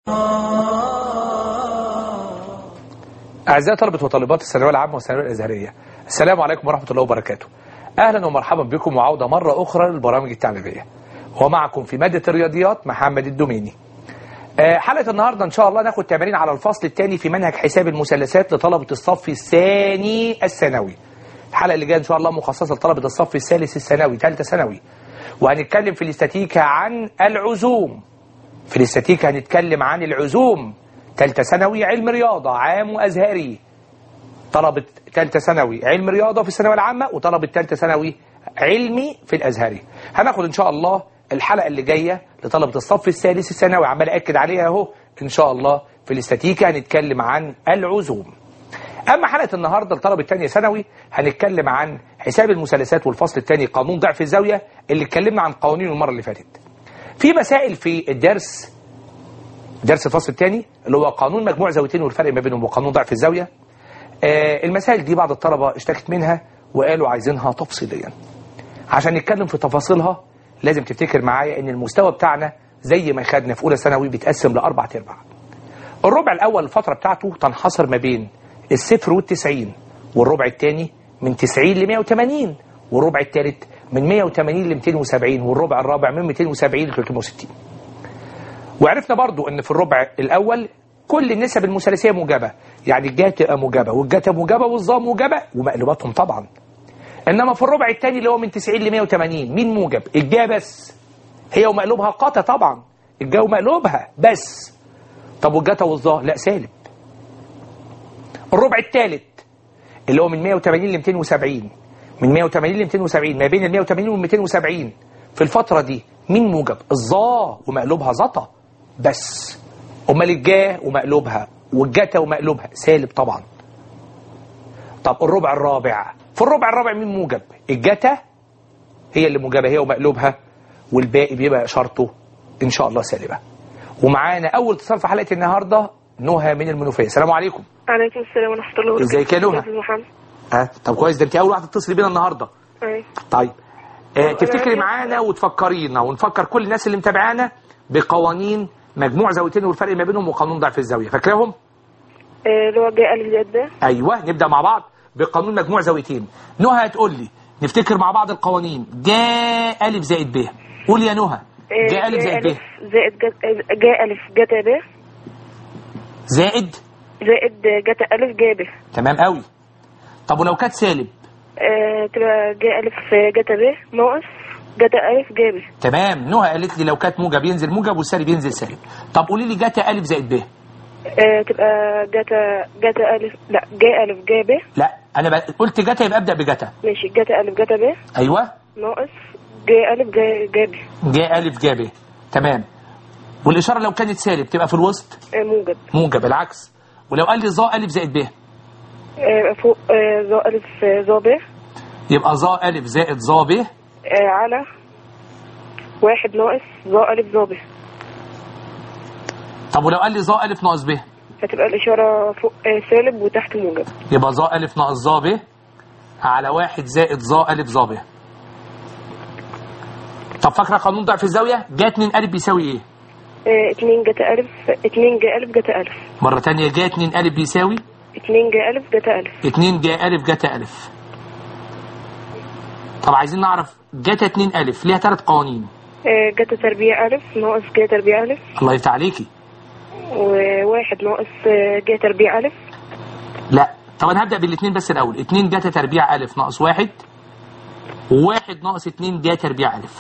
أعزائي طلبة وطالبات الثانوية العامة والثانوية الأزهرية السلام عليكم ورحمة الله وبركاته أهلا ومرحبا بكم وعودة مرة أخرى للبرامج التعليمية ومعكم في مادة الرياضيات محمد الدوميني آه، حلقة النهاردة إن شاء الله ناخد تمارين على الفصل الثاني في منهج حساب المثلثات لطلبة الصف الثاني الثانوي الحلقة اللي جاية إن شاء الله مخصصة لطلبة الصف الثالث الثانوي ثالثة ثانوي وهنتكلم في الاستاتيكا عن العزوم في الاستاتيكا هنتكلم عن العزوم ثالثة ثانوي علم رياضة عام وأزهري طلبة ثالثة ثانوي علم رياضة في الثانوية العامة وطلبة ثالثة ثانوي علمي في الأزهري هناخد إن شاء الله الحلقة اللي جاية لطلبة الصف الثالث الثانوي عمال أكد عليها أهو إن شاء الله في الاستاتيكا هنتكلم عن العزوم أما حلقة النهاردة لطلبة تانية ثانوي هنتكلم عن حساب المثلثات والفصل الثاني قانون ضعف الزاوية اللي اتكلمنا عن قوانينه المرة اللي فاتت في مسائل في الدرس درس الفصل الثاني اللي هو قانون مجموع زاويتين والفرق ما بينهم وقانون ضعف الزاوية آه المسائل دي بعض الطلبة اشتكت منها وقالوا عايزينها تفصيليا عشان نتكلم في تفاصيلها لازم تفتكر معايا ان المستوى بتاعنا زي ما خدنا في اولى ثانوي بيتقسم لاربع ارباع الربع الاول الفترة بتاعته تنحصر ما بين الصفر والتسعين والربع الثاني من 90 ل 180 والربع الثالث من 180 ل 270 والربع الرابع من 270 ل 360 وعرفنا برضو ان في الربع الاول كل النسب المثلثيه موجبه يعني الجاتا موجبه والجاتا موجبه والظا موجبه ومقلوباتهم طبعا انما في الربع الثاني اللي هو من 90 ل 180 مين موجب الجا بس هي ومقلوبها قاتا طبعا الجا ومقلوبها بس طب والجاتا والظا لا سالب الربع الثالث اللي هو من 180 ل 270 من 180 ل 270 ما بين ال 180 وال 270 في الفترة دي مين موجب الظا ومقلوبها زطا بس امال الجا ومقلوبها والجتا ومقلوبها سالب طبعا طب الربع الرابع في الربع الرابع مين موجب الجتا هي اللي موجبة هي ومقلوبها والباقي بيبقى شرطه ان شاء الله سالبة ومعانا اول اتصال في حلقة النهاردة نهى من المنوفية السلام عليكم عليكم السلام ورحمة الله وبركاته ازيك يا نهى؟ أستاذ محمد ها طب كويس ده انت اول واحده تتصلي بينا النهارده أي. طيب آه أنا تفتكري عايزة- معانا وتفكرينا ونفكر كل الناس اللي متابعانا بقوانين مجموع زاويتين والفرق ما بينهم وقانون ضعف الزاويه فاكراهم آه، اللي هو جاء ألف زائد ده ايوه نبدا مع بعض بقانون مجموع زاويتين نهى هتقول لي نفتكر مع بعض القوانين جاء الف زائد ب قول يا نهى آه، جاء الف زائد ب زائد جت- جاء ألف جتا ب زائد زائد جتا ألف جا ب تمام قوي طب ولو كانت سالب آه، تبقى جاء ألف جتا ب ناقص جتا ألف جا ب تمام نهى قالت لي لو كانت موجب ينزل موجب والسالب ينزل سالب طب قولي لي جاتا الف زائد ب آه، تبقى جتا جتا ألف لا جاء ألف جا ب لا انا بق- قلت جاتا يبقى ابدا بجاتا ماشي جتا ألف جتا ب ايوه ناقص جاء ألف جا جا ب جاء الف جا ب تمام والاشاره لو كانت سالب تبقى في الوسط آه، موجب موجب العكس ولو قال لي ظا الف زائد ب آه، فوق آه، ظا ألف آه، ظا ب يبقى ظا الف زائد ظا ب آه، على واحد ناقص ظا ألف ظا ب طب ولو قال لي ظا الف ناقص ب هتبقى الإشارة فوق آه، سالب وتحت موجب يبقى ظا الف ناقص ظا ب على واحد زائد ظا الف ظا ب طب فاكره قانون ضعف الزاويه جا 2 الف بيساوي ايه آه، اتنين جتا ألف اتنين جا ألف جتا ألف مره ثانيه جا 2 الف بيساوي اتنين جا ألف جتا ألف 2 جا الف جتا الف طب عايزين نعرف جتا 2 الف ليها ثلاث قوانين آه، جتا تربيع ألف ناقص جا تربيع ألف الله يفتح عليكي وواحد ناقص آه، جا تربيع ألف لا طب انا هبدا بالاثنين بس الاول 2 جاتا تربيع الف ناقص واحد وواحد ناقص 2 جا تربيع الف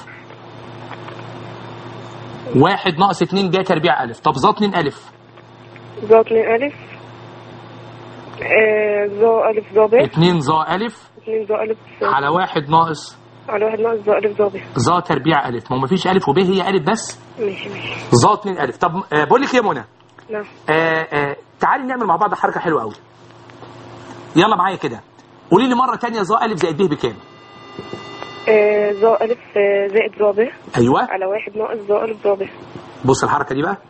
واحد ناقص 2 جا تربيع الف طب ظا 2 الف ظا اتنين ألف آه، ظا ألف ظا ب 2 ظا الف اتنين ظا ألف آه، على واحد ناقص على واحد ناقص ظا ألف ظا ب ظا تربيع الف ما هو مفيش الف وب هي الف بس ماشي ماشي ظا 2 الف طب آه بقول لك إيه يا منى نعم آه آه تعالي نعمل مع بعض حركه حلوه قوي يلا معايا كده قولي لي مره ثانيه ظا الف زائد ب بكام آه، ظا ألف آه، زائد ظا ب ايوه على واحد ناقص ظا ألف ظا ب بص الحركة دي بقى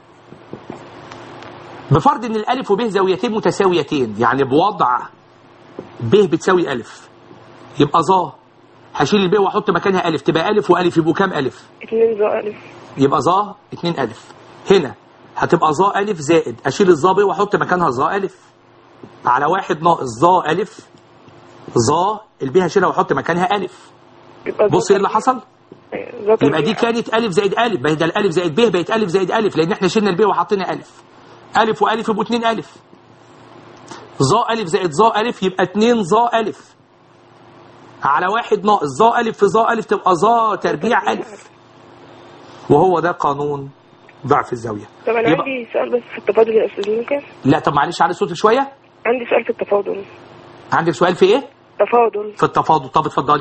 بفرض ان الالف وب زاويتين متساويتين يعني بوضع ب بتساوي الف يبقى ظا هشيل الب واحط مكانها الف تبقى الف والف يبقوا كام الف اتنين ظا ألف يبقى ظا 2 الف هنا هتبقى ظا ألف زائد أشيل الظا ب وأحط مكانها ظا ألف على واحد ناقص ظا ألف ظا الب هشيلها وأحط مكانها ألف يبقى بص ايه اللي حصل ذات يبقى دي كانت ألف زائد ألف بدل الألف زائد ب بقت ألف زائد ألف لأن احنا شلنا الب وحطينا ألف ألف وألف يبقوا اتنين ألف ظا ألف زائد ظا ألف يبقى اتنين ظا ألف على واحد ناقص ظا ألف في ظا ألف تبقى ظا تربيع ألف وهو ده قانون ضعف الزاوية طب انا يبقى- عندي سؤال بس في التفاضل يا استاذ ممكن لا طب معلش على صوتك شوية عندي سؤال في التفاضل عندك سؤال في ايه؟ تفاضل في التفاضل طب اتفضلي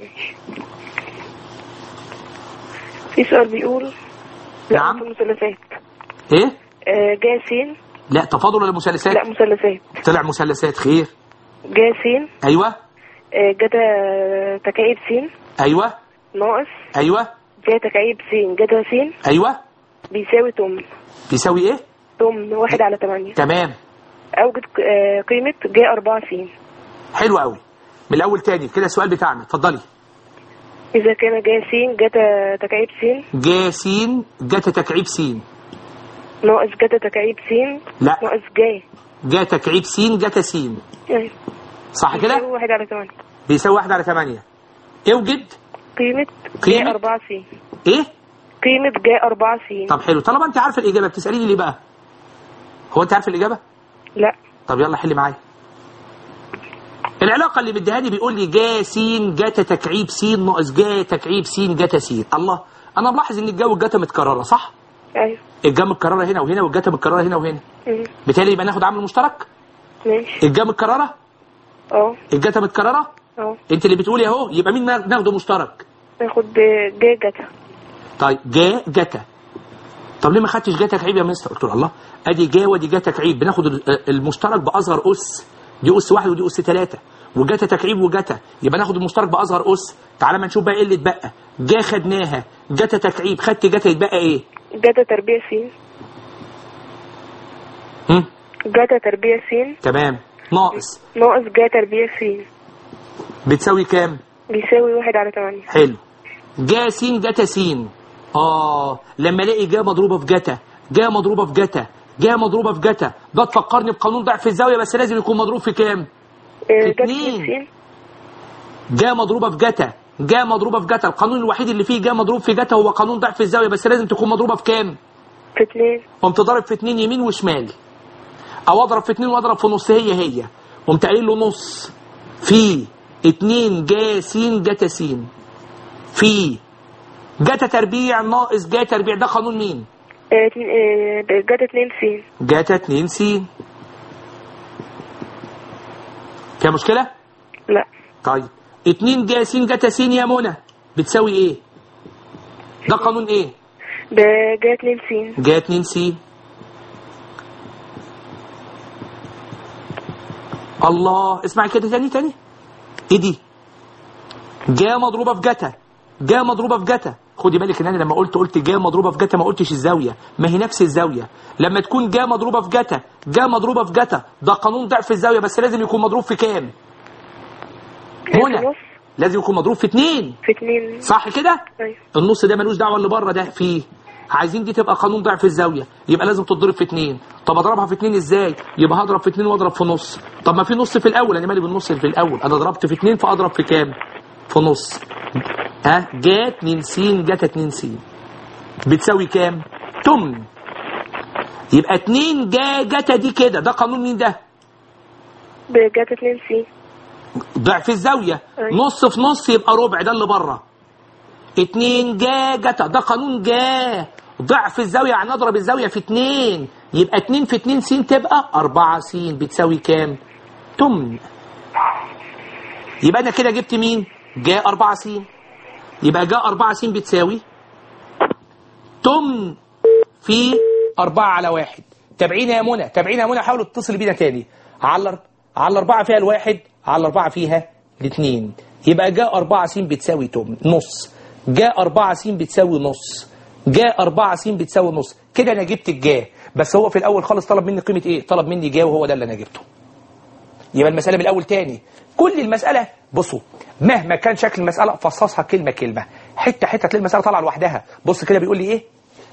في سؤال بيقول لا نعم. في المثلثات ايه؟ آه، جا س لا تفاضل ولا مثلثات؟ لا مثلثات طلع مثلثات خير جا س ايوه آه، جتا تكعيب س ايوه ناقص ايوه جا تكعيب س جتا س ايوه بيساوي تمن بيساوي ايه؟ تمن واحد على تمانية تمام أوجد آه، قيمة جا أربعة س حلو قوي من الاول تاني كده السؤال بتاعنا اتفضلي إذا كان جا س جتا تكعيب س جا س جت تكعيب س ناقص جتا تكعيب س لا ناقص جا جا تكعيب س جت س أيوة. صح بيساوي كده؟ واحد على تمانية بيساوي 1 على 8 اوجد قيمة قيمة؟ جا أربعة س ايه؟ قيمة جا أربعة س طب حلو طالما انت عارفه الاجابه بتساليني ليه بقى؟ هو انت عارف الاجابه؟ لا طب يلا حلي معايا العلاقة اللي مديهاني بيقول لي جا س جت تكعيب س ناقص جا تكعيب س جت س الله انا ملاحظ ان الجا والجتا متكررة صح؟ أيوة الجا متكررة هنا وهنا والجتا متكررة هنا وهنا مم. بالتالي يبقى ناخد عامل مشترك ماشي الجا متكررة اه الجتا متكررة اه انت اللي بتقولي اهو يبقى مين نا- ناخده مشترك ناخد جا جتا طيب جا جتا طب ليه ما خدتش جا تكعيب يا مستر قلت له الله ادي جا ودي جا تكعيب بناخد ال- المشترك باصغر اس دي اس واحد ودي اس ثلاثة وجتا تكعيب وجتا يبقى ناخد المشترك باصغر اس تعالى ما نشوف بقى ايه اللي اتبقى جا خدناها جتا تكعيب خدت جتا يتبقى ايه جتا تربيع س هم؟ جتا تربيع س تمام ناقص ناقص جا تربيع س بتساوي كام بيساوي واحد على تمانية حلو جا س جتا س اه لما الاقي جا مضروبه في جتا جا مضروبه في جتا جا مضروبه في جتا ده تفكرني بقانون ضعف الزاويه بس لازم يكون مضروب في كام آه، جا اتنين. اتنين س جا مضروبه في جتا جا مضروبه في جتا القانون الوحيد اللي فيه جا مضروب في جتا هو قانون ضعف الزاويه بس لازم تكون مضروبه في كام في اتنين قمت ضارب في اتنين يمين وشمال او اضرب في اتنين واضرب في نص هي هي قمت قايل له نص في اتنين جا س جتا س في جتا تربيع ناقص جا تربيع ده قانون مين آه، اتنين- آه، جتا اتنين س جاتا 2 س فيها مشكلة؟ لا طيب 2 جا س جاتا س يا منى بتساوي ايه؟ ده قانون ايه؟ ده جا اتنين س جا 2 س الله اسمعي كده تاني تاني ايه دي؟ جا مضروبة في جتا جا مضروبة في جتا خدي بالك ان انا لما قلت قلت جا مضروبة في جتا ما قلتش الزاوية ما هي نفس الزاوية لما تكون جا مضروبة في جتا جا مضروبة في جتا ده قانون ضعف الزاوية بس لازم يكون مضروب في كام؟ في هنا نص لازم يكون مضروب في اتنين في اتنين صح كده؟ أيوة النص ده ملوش دعوه اللي بره ده فيه عايزين دي تبقى قانون ضعف الزاويه يبقى لازم تتضرب في اتنين طب اضربها في اتنين ازاي يبقى هضرب في اتنين واضرب في نص طب ما في نص في الاول انا مالي بالنص اللي في الاول انا ضربت في اتنين فاضرب في كام في نص ها جا 2 س جت 2 س بتساوي كام تمن يبقى 2 جا جتا دي كده ده قانون مين ده بجا اتنين س ضعف الزاوية أيوة. نص في نص يبقى ربع ده اللي بره اتنين جا جتا ده قانون جا ضعف الزاوية يعني اضرب الزاوية في اتنين يبقى اتنين في اتنين س تبقى اربعة س بتساوي كام تمن يبقى انا كده جبت مين جا اربعة س يبقى جا اربعة س بتساوي تمن في أربعة على واحد تابعينا يا منى تابعينا يا منى حاولوا تتصل بينا تاني على على الأربعة فيها الواحد على الأربعة فيها الاثنين يبقى جاء أربعة س بتساوي تمن نص جاء أربعة س بتساوي نص جاء أربعة س بتساوي نص كده أنا جبت الجا بس هو في الأول خالص طلب مني قيمة إيه؟ طلب مني جا وهو ده اللي أنا جبته يبقى المسألة من الأول تاني كل المسألة بصوا مهما كان شكل المسألة فصصها كلمة كلمة حتة حتة تلاقي المسألة طالعة لوحدها بص كده بيقول لي إيه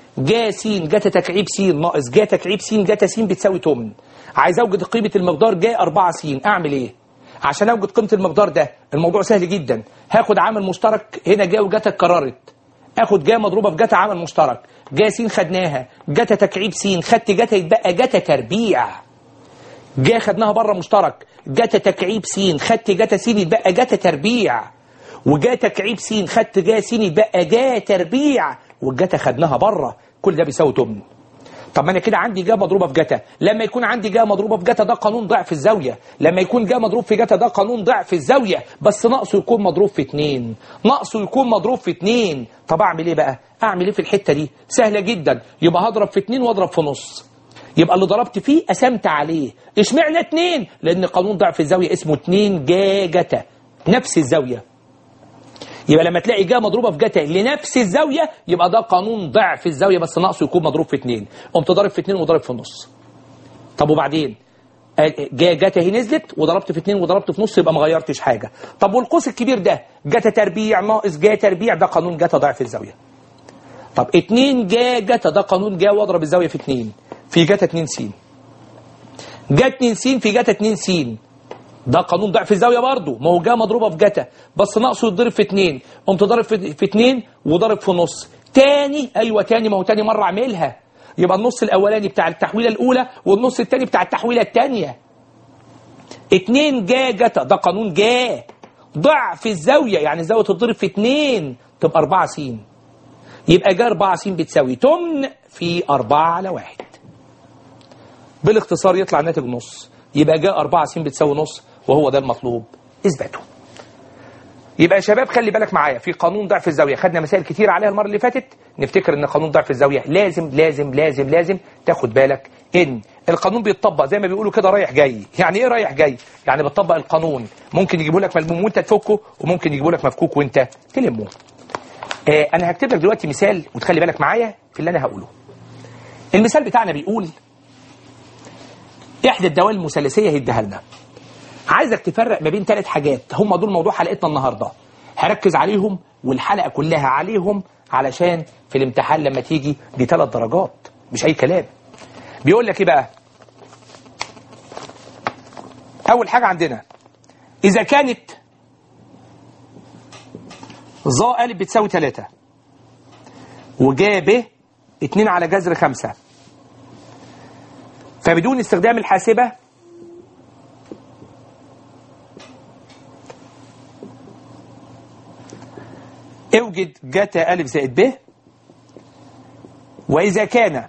جا س جتا تكعيب س ناقص جا تكعيب س جتا س بتساوي 8 عايز اوجد قيمه المقدار جا 4 س اعمل ايه عشان اوجد قيمه المقدار ده الموضوع سهل جدا هاخد عامل مشترك هنا جا وجتا اتكررت اخد جا مضروبه في جتا عامل مشترك جا س خدناها جتا تكعيب س خدت جتا يتبقى جتا تربيع جا خدناها بره مشترك جتا تكعيب س خدت جتا س يتبقى جتا تربيع وجا تكعيب س خدت جا س يتبقى جا تربيع والجتا خدناها بره كل ده بيساوي 8 طب ما انا كده عندي جا مضروبه في جتا لما يكون عندي جا مضروبه في جتا ده قانون ضعف الزاويه لما يكون جا مضروب في جتا ده قانون ضعف الزاويه بس ناقصه يكون مضروب في 2 ناقصه يكون مضروب في 2 طب اعمل ايه بقى اعمل ايه في الحته دي سهله جدا يبقى هضرب في 2 واضرب في نص يبقى اللي ضربت فيه قسمت عليه اشمعنى 2 لان قانون ضعف الزاويه اسمه 2 جا جتا نفس الزاويه يبقى لما تلاقي جا مضروبه في جتا لنفس الزاويه يبقى ده قانون ضعف الزاويه بس ناقصه يكون مضروب في 2 قمت ضارب في 2 وضارب في النص طب وبعدين جا جتا هي نزلت وضربت في 2 وضربت في نص يبقى ما غيرتش حاجه طب والقوس الكبير ده جتا تربيع ناقص جا تربيع ده قانون جتا ضعف الزاويه طب 2 جا جتا ده قانون جا واضرب الزاويه في 2 في جتا 2 س جا 2 س في جتا 2 س ده قانون ضعف الزاويه برضه ما هو جا مضروبه في جتا بس ناقصه يتضرب في 2 قمت ضارب في, في 2 وضارب في نص تاني ايوه تاني ما هو تاني مره اعملها يبقى النص الاولاني بتاع التحويله الاولى والنص الثاني بتاع التحويله الثانيه 2 جا جتا ده قانون جا ضعف الزاويه يعني الزاويه تتضرب في 2 تبقى 4 س يبقى جا 4 س بتساوي 8 في 4 على 1 بالاختصار يطلع الناتج نص يبقى جاء 4 س بتساوي نص وهو ده المطلوب اثباته يبقى يا شباب خلي بالك معايا في قانون ضعف الزاويه خدنا مسائل كتير عليها المره اللي فاتت نفتكر ان قانون ضعف الزاويه لازم لازم لازم لازم تاخد بالك ان القانون بيتطبق زي ما بيقولوا كده رايح جاي يعني ايه رايح جاي يعني بتطبق القانون ممكن يجيبوا لك ملموم وانت تفكه وممكن يجيبوا لك مفكوك وانت تلمه آه انا هكتب لك دلوقتي مثال وتخلي بالك معايا في اللي انا هقوله المثال بتاعنا بيقول احدى الدوال المثلثيه هيديها لنا عايزك تفرق ما بين ثلاث حاجات هم دول موضوع حلقتنا النهارده هركز عليهم والحلقه كلها عليهم علشان في الامتحان لما تيجي دي ثلاث درجات مش اي كلام بيقول لك ايه بقى اول حاجه عندنا اذا كانت ظا ا بتساوي 3 وجا ب 2 على جذر 5 فبدون استخدام الحاسبة اوجد جتا ألف زائد ب وإذا كان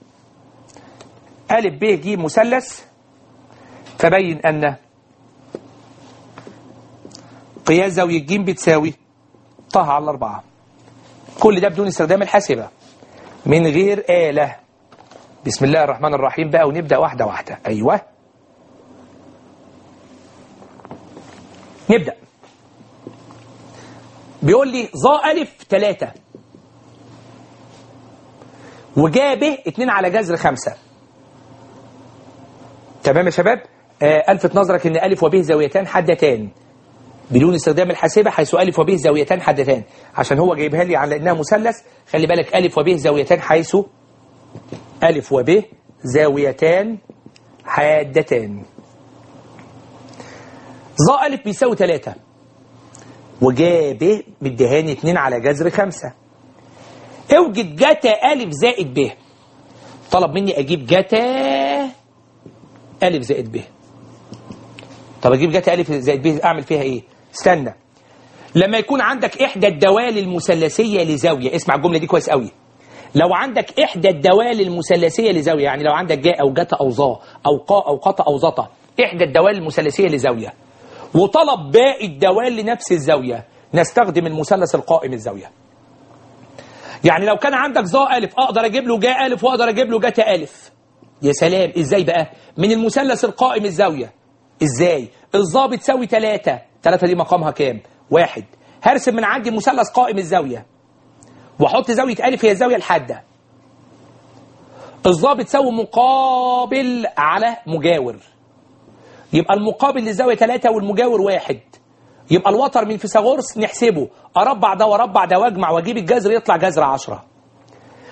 ألف ب ج مثلث فبين أن قياس زاوية ج بتساوي طه على أربعة كل ده بدون استخدام الحاسبة من غير آلة بسم الله الرحمن الرحيم بقى ونبدأ واحدة واحدة أيوة نبدأ بيقول لي ظا ألف ثلاثة وجا ب اتنين على جذر خمسة تمام يا شباب آه ألفت نظرك إن ألف وب زاويتان حدتان بدون استخدام الحاسبة حيث ألف وب زاويتان حدتان عشان هو جايبها لي على إنها مثلث خلي بالك ألف وب زاويتان حيث ألف وب زاويتان حادتان ظا ألف بيساوي 3 وجا ب مديهاني 2 على جذر 5 اوجد جتا ألف زائد ب طلب مني أجيب جتا ألف زائد ب طب أجيب جتا ألف زائد ب أعمل فيها إيه؟ استنى لما يكون عندك إحدى الدوال المثلثية لزاوية اسمع الجملة دي كويس قوي لو عندك إحدى الدوال المثلثية لزاوية يعني لو عندك جاء أو جتا أو ظا أو قا أو قطا أو زطا إحدى الدوال المثلثية لزاوية وطلب باقي الدوال لنفس الزاوية نستخدم المثلث القائم الزاوية يعني لو كان عندك ظا ألف أقدر أجيب له جاء ألف وأقدر أجيب له جتا ألف يا سلام إزاي بقى من المثلث القائم الزاوية إزاي الظا بتساوي 3 3 دي مقامها كام واحد هرسم من عندي مثلث قائم الزاوية واحط زاوية ألف هي الزاوية الحادة الظا بتساوي مقابل على مجاور يبقى المقابل للزاوية 3 والمجاور واحد يبقى الوتر من فيثاغورس نحسبه أربع ده وأربع ده وأجمع وأجيب الجذر يطلع جذر 10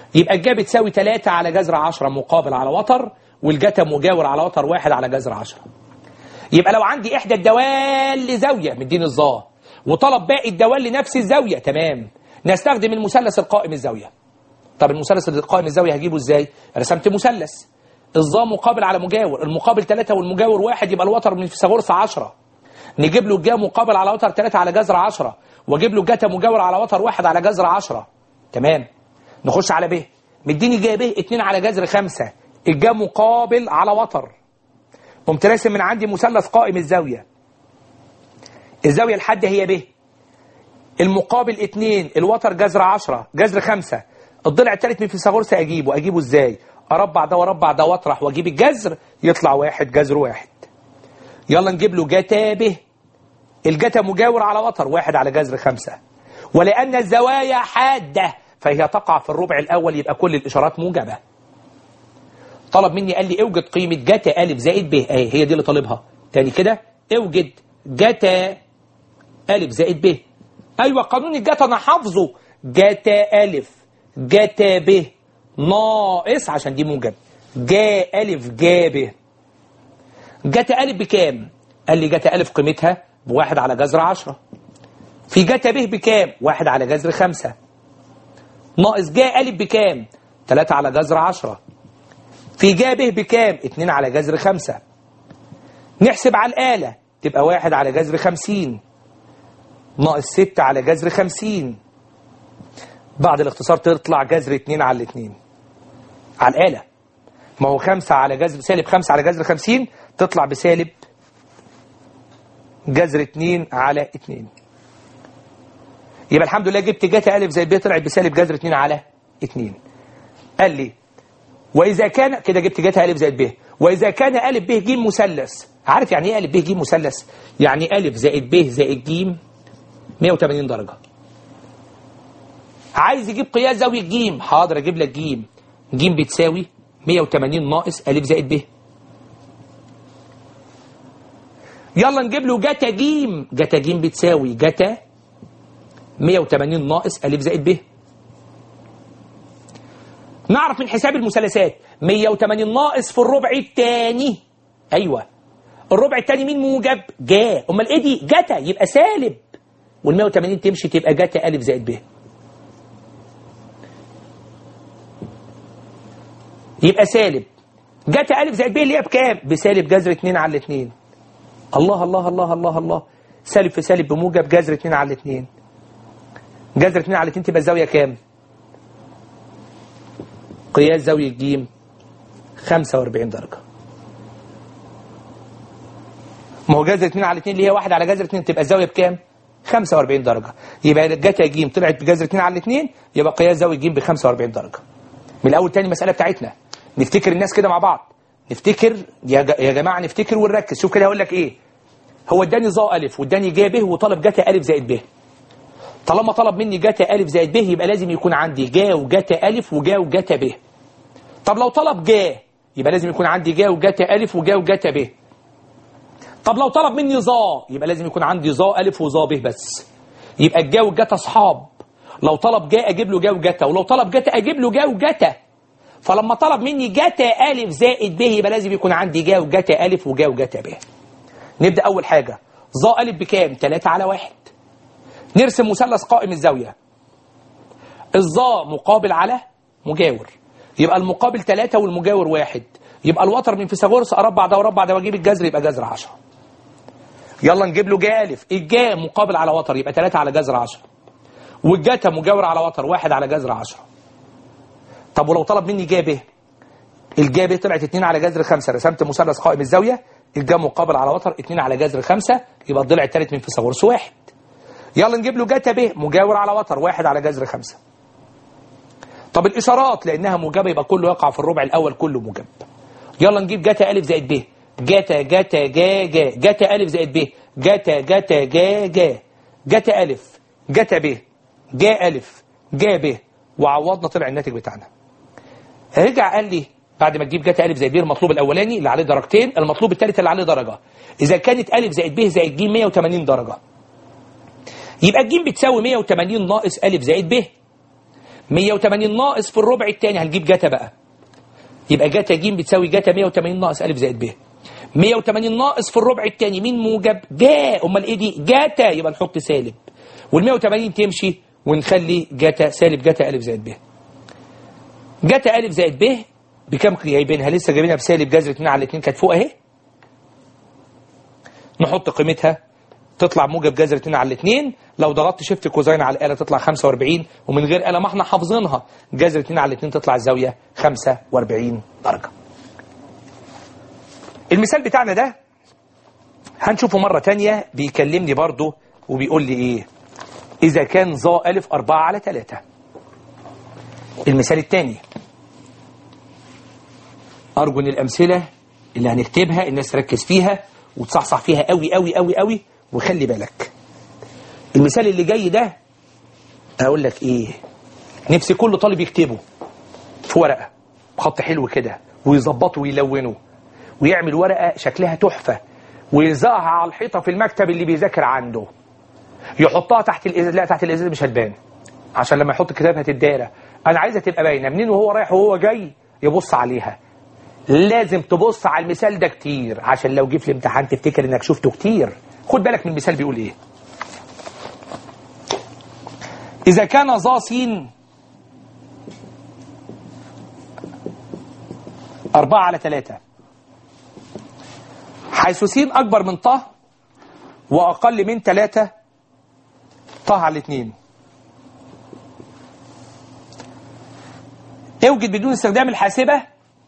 يبقى الجا بتساوي 3 على جذر 10 مقابل على وتر والجتا مجاور على وتر واحد على جذر 10 يبقى لو عندي احدى الدوال لزاويه مديني الظا وطلب باقي الدوال لنفس الزاويه تمام نستخدم المثلث القائم الزاويه طب المثلث القائم الزاويه هجيبه ازاي رسمت مثلث الظا مقابل على مجاور المقابل 3 والمجاور واحد يبقى الوتر من فيثاغورس 10 نجيب له الجا مقابل على وتر 3 على جذر 10 واجيب له الجتا مجاور على وتر واحد على جذر 10 تمام نخش على ب مديني جا ب 2 على جذر 5 الجا مقابل على وتر قمت راسم من عندي مثلث قائم الزاويه الزاويه الحد هي ب المقابل 2 الوتر جذر 10 جذر 5 الضلع الثالث من فيثاغورس اجيبه اجيبه ازاي اربع ده واربع ده واطرح واجيب الجذر يطلع واحد جذر واحد يلا نجيب له جتا ب الجتا مجاور على وتر واحد على جذر خمسة ولأن الزوايا حادة فهي تقع في الربع الأول يبقى كل الإشارات موجبة طلب مني قال لي اوجد قيمة جتا ألف زائد ب اهي هي دي اللي طالبها تاني كده اوجد جتا ألف زائد ب أيوة قانون الجتا أنا حافظه جتا ألف جتا ب ناقص عشان دي موجب جا ألف جا ب جتا ألف بكام؟ قال لي جتا ألف قيمتها بواحد على جذر عشرة في جتا ب بكام؟ واحد على جذر خمسة ناقص جا ألف بكام؟ تلاتة على جذر عشرة في جا ب بكام؟ اتنين على جذر خمسة نحسب على الآلة تبقى واحد على جذر خمسين ناقص ستة على جذر خمسين بعد الاختصار تطلع جذر اتنين على الاتنين على الآلة ما هو خمسة على جذر سالب خمسة على جذر خمسين تطلع بسالب جذر اتنين على اتنين يبقى الحمد لله جبت جاتا ألف زي ب طلعت بسالب جذر اتنين على اتنين قال لي وإذا كان كده جبت جاتا ألف زائد ب وإذا كان ألف ب ج مثلث عارف يعني إيه ألف ب ج مثلث؟ يعني ألف زائد ب زائد ج 180 درجة عايز يجيب قياس زاوية ج حاضر أجيب لك ج ج بتساوي 180 ناقص ألف زائد ب يلا نجيب له جتا جيم جتا جيم بتساوي جتا 180 ناقص ألف زائد ب نعرف من حساب المثلثات 180 ناقص في الربع الثاني أيوة الربع الثاني مين موجب جا أمال إيه دي جتا يبقى سالب وال 180 تمشي تبقى جتا ألف زائد ب يبقى سالب جتا ألف زائد ب اللي هي بكام بسالب جذر 2 على 2 الله الله الله الله الله سالب في سالب بموجب جذر 2 على 2 جذر 2 على 2 تبقى الزاوية كام قياس زاوية ج 45 درجة ما هو جذر 2 على 2 اللي هي 1 على جذر 2 تبقى الزاوية بكام 45 درجة يبقى جتا ج طلعت بجذر 2 على 2 يبقى قياس زاوية ج ب 45 درجة من الأول تاني المسألة بتاعتنا نفتكر الناس كده مع بعض نفتكر يا يا جماعه نفتكر ونركز شوف كده هقول لك ايه هو اداني ظا الف واداني جا ب وطلب جتا الف زائد ب طالما طلب مني جتا الف زائد ب يبقى لازم يكون عندي جا وجتا الف وجا وجتا ب طب لو طلب جا يبقى لازم يكون عندي جا وجتا الف وجا وجتا ب طب لو طلب مني ظا يبقى لازم يكون عندي ظا الف وظا ب بس يبقى الجا والجتا اصحاب لو طلب جا اجيب له جا وجتا ولو طلب جتا اجيب له جا وجتا فلما طلب مني جتا ألف زائد ب يبقى لازم يكون عندي جا وجتا ألف وجا وجتا ب نبدأ أول حاجة ظا ألف بكام؟ 3 على واحد نرسم مثلث قائم الزاوية الظا مقابل على مجاور يبقى المقابل 3 والمجاور واحد يبقى الوتر من فيثاغورس أربع ده وربع ده واجيب الجذر يبقى جذر 10 يلا نجيب له جا ألف الجا مقابل على وتر يبقى 3 على جذر 10 والجتا مجاور على وتر واحد على جذر 10 طب ولو طلب مني جا ب الجا ب طلعت 2 على جذر 5 رسمت مثلث قائم الزاويه الجا مقابل على وتر 2 على جذر 5 يبقى الضلع الثالث من فيثاغورس واحد يلا نجيب له جتا ب مجاور على وتر واحد على جذر 5 طب الاشارات لانها موجبه يبقى كله يقع في الربع الاول كله موجب يلا نجيب جتا الف زائد ب جتا جتا جا جا جتا الف زائد ب جتا جتا جا جا جتا الف جتا ب جا الف جا ب وعوضنا طلع الناتج بتاعنا رجع قال لي بعد ما تجيب جتا الف زائد ب المطلوب الاولاني اللي عليه درجتين المطلوب الثالث اللي عليه درجه اذا كانت الف زائد ب زائد ج 180 درجه يبقى الج بتساوي 180 ناقص الف زائد ب 180 ناقص في الربع الثاني هنجيب جتا بقى يبقى جتا ج بتساوي جتا 180 ناقص أ زائد ب 180 ناقص في الربع الثاني مين موجب جا امال ايه دي جتا يبقى نحط سالب وال 180 تمشي ونخلي جتا سالب جتا أ زائد ب جتا أ زائد ب بكام جايبينها لسه جايبينها بسالب جذر 2 على 2 كانت فوق اهي نحط قيمتها تطلع موجب جذر 2 على 2 لو ضغطت شيفت كوزين على الآلة تطلع 45 ومن غير آلة ما احنا حافظينها جذر 2 على 2 تطلع الزاوية 45 درجة المثال بتاعنا ده هنشوفه مرة تانية بيكلمني برضه وبيقول لي ايه إذا كان ظا ألف 4 على 3 المثال الثاني أرجو إن الأمثلة اللي هنكتبها الناس تركز فيها وتصحصح فيها قوي قوي قوي قوي وخلي بالك المثال اللي جاي ده اقول لك ايه نفسي كل طالب يكتبه في ورقه بخط حلو كده ويظبطه ويلونه ويعمل ورقه شكلها تحفه ويلزقها على الحيطه في المكتب اللي بيذاكر عنده يحطها تحت الازاز لا تحت الازاز مش هتبان عشان لما يحط الكتاب هتتدارى انا عايزها تبقى باينه منين وهو رايح وهو جاي يبص عليها لازم تبص على المثال ده كتير عشان لو جه في الامتحان تفتكر انك شفته كتير خد بالك من المثال بيقول ايه إذا كان ظا س أربعة على ثلاثة حيث س أكبر من ط وأقل من ثلاثة ط على اثنين اوجد بدون استخدام الحاسبة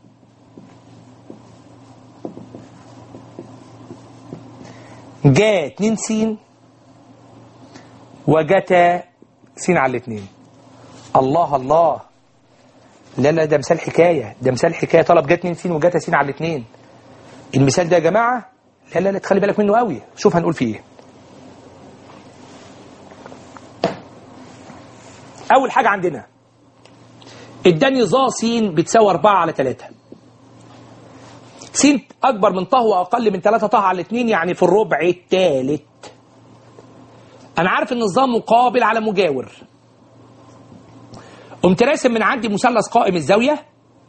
جاء 2 س وجتا س على الاثنين الله الله لا لا ده مثال حكاية ده مثال حكاية طلب جت 2 س وجتا س على الاثنين المثال ده يا جماعة لا لا لا تخلي بالك منه قوي شوف هنقول فيه ايه أول حاجة عندنا اداني ظا س بتساوي 4 على 3 س أكبر من ط وأقل من 3 ط على 2 يعني في الربع الثالث أنا عارف إن الظا مقابل على مجاور قمت راسم من عندي مثلث قائم الزاوية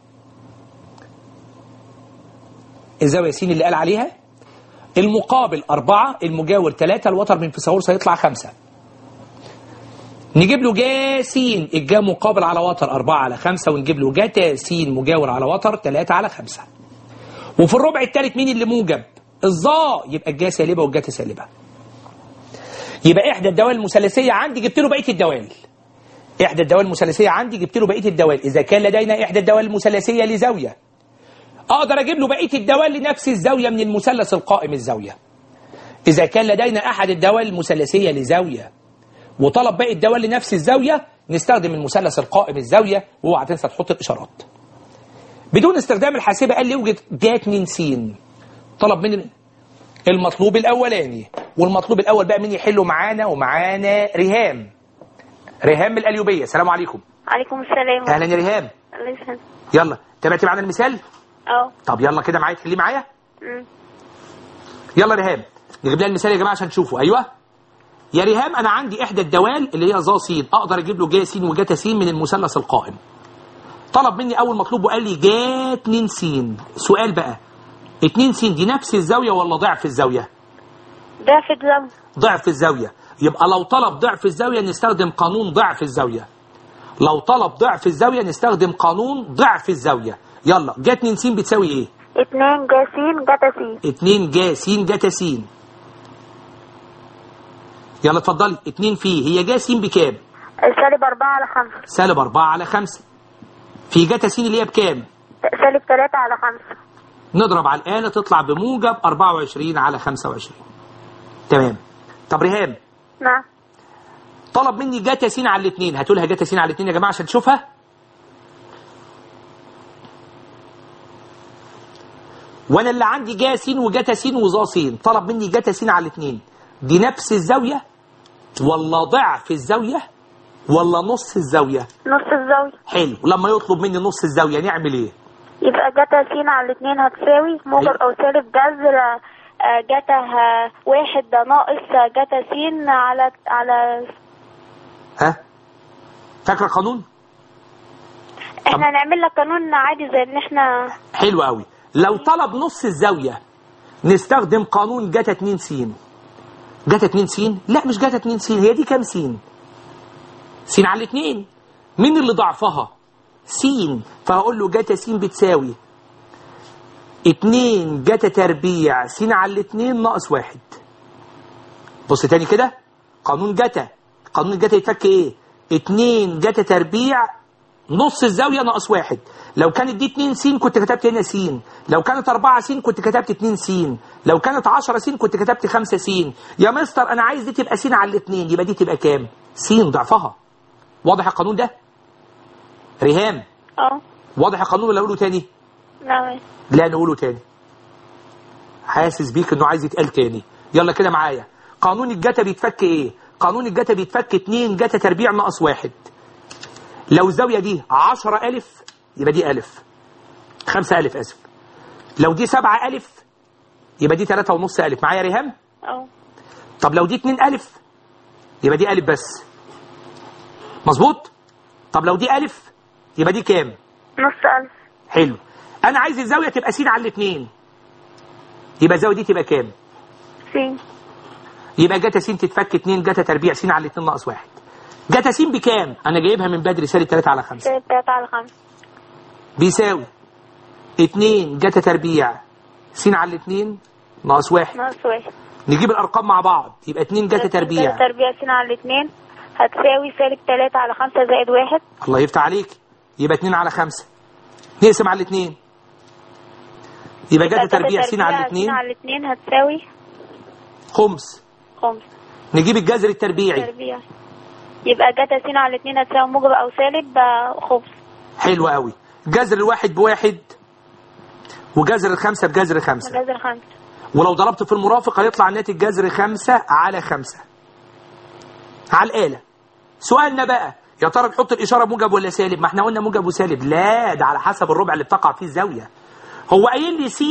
الزاوية س اللي قال عليها المقابل أربعة المجاور ثلاثة الوتر من فيثاغورس هيطلع خمسة نجيب له جا س الجا مقابل على وتر أربعة على خمسة ونجيب له جتا س مجاور على وتر ثلاثة على خمسة وفي الربع الثالث مين اللي موجب الظا يبقى الجا سالبة والجتا سالبة يبقى إحدى الدوال المثلثية عندي جبت له بقية الدوال إحدى الدوال المثلثية عندي جبت له بقية الدوال إذا كان لدينا إحدى الدوال المثلثية لزاوية أقدر أجيب له بقية الدوال لنفس الزاوية من المثلث القائم الزاوية إذا كان لدينا أحد الدوال المثلثية لزاوية وطلب باقي الدوال لنفس الزاوية نستخدم المثلث القائم الزاوية واوعى تنسى تحط الإشارات بدون استخدام الحاسبة قال لي يوجد جا 2 س طلب من المطلوب الأولاني والمطلوب الأول بقى مين يحله معانا ومعانا ريهام ريهام من القليوبية السلام عليكم عليكم السلام أهلا يا ريهام الله يسلمك يلا تابعتي معانا المثال اه طب يلا كده معايا تحليه معايا أمم. يلا ريهام نجيب لها المثال يا جماعه عشان تشوفوا ايوه يا ريهام انا عندي احدى الدوال اللي هي ظا س اقدر اجيب له جا س وجتا س من المثلث القائم طلب مني اول مطلوب وقال لي جا 2 س سؤال بقى 2 س دي نفس الزاويه ولا ضعف الزاويه ده في الزمن ضعف الزاويه يبقى لو طلب ضعف الزاويه نستخدم قانون ضعف الزاويه لو طلب ضعف الزاويه نستخدم قانون ضعف الزاويه يلا جا 2 س بتساوي ايه اتنين جاسين جتا سين 2 جا س جتا س يلا اتفضلي 2 فيه هي جا س بكام سالب أربعة على خمسة سالب 4 على 5 في جتا س اللي هي بكام سالب تلاتة على خمسة نضرب على الآلة تطلع بموجب 24 على 25 تمام طب ريهام نعم طلب مني جتا س على الاثنين هاتولها جتا س على الاثنين يا جماعة عشان تشوفها وانا اللي عندي جا س وجتا س وظا س طلب مني جتا س على الاثنين دي نفس الزاوية ولا ضعف الزاوية ولا نص الزاوية نص الزاوية حلو لما يطلب مني نص الزاوية نعمل ايه يبقى جتا سين على الاتنين هتساوي موجب أو سالب جذر آه، جتا آه، واحد ده ناقص آه، جتا سين على على ها فاكرة قانون احنا هنعمل لك قانون عادي زي ان احنا حلو قوي لو طلب نص الزاوية نستخدم قانون جتا 2 س جتا 2 س لا مش جتا 2 س هي دي كام س س على الاثنين مين اللي ضعفها س فهقول له جتا س بتساوي 2 جتا تربيع س على الاثنين ناقص واحد بص تاني كده قانون جتا قانون الجتا يتفك ايه 2 جتا تربيع نص الزاوية ناقص واحد لو كانت دي 2 س كنت كتبت هنا س لو كانت 4 س كنت كتبت 2 س لو كانت 10 س كنت كتبت 5 س يا مستر انا عايز دي تبقى س على الاثنين يبقى دي تبقى كام س ضعفها واضح القانون ده ريهام اه واضح القانون ولا اقوله تاني لا لا نقوله تاني حاسس بيك انه عايز يتقال تاني يلا كده معايا قانون الجتا بيتفك ايه قانون الجتا بيتفك 2 جتا تربيع ناقص واحد لو الزاوية دي 10 ألف يبقى دي ألف 5 ألف أسف لو دي 7 ألف يبقى دي 3 ونص ألف معايا يا ريهام اه طب لو دي 2 ألف يبقى دي ألف بس مظبوط طب لو دي ألف يبقى دي كام نص ألف حلو أنا عايز الزاوية تبقى س على الاثنين يبقى الزاوية دي تبقى كام سين يبقى جتا س تتفك 2 جتا تربيع س على الاثنين ناقص واحد جتا س بكام انا جايبها من بدري سالب 3 على 5 سالب تلاتة على خمسة بيساوي 2 جتا تربيع س على الاثنين ناقص واحد ناقص واحد نجيب الارقام مع بعض يبقى 2 جتا تربيع تربيع سين على الاتنين هتساوي سالب تلاتة على خمسة زائد واحد الله يفتح عليك يبقى 2 على 5 نقسم على الاثنين يبقى جتا تربيع س على سين الاثنين على الاتنين هتساوي خمس خمسة نجيب الجذر التربيعي تربيع يبقى جتا سين على الاتنين هتساوي موجب أو سالب آه، خمس حلو قوي جذر الواحد بواحد وجذر الخمسة بجذر خمسة جذر خمسة ولو ضربت في المرافق هيطلع الناتج جذر خمسة على خمسة على الآلة سؤالنا بقى يا ترى نحط الإشارة موجب ولا سالب ما احنا قلنا موجب وسالب لا ده على حسب الربع اللي بتقع فيه الزاوية هو قايل لي س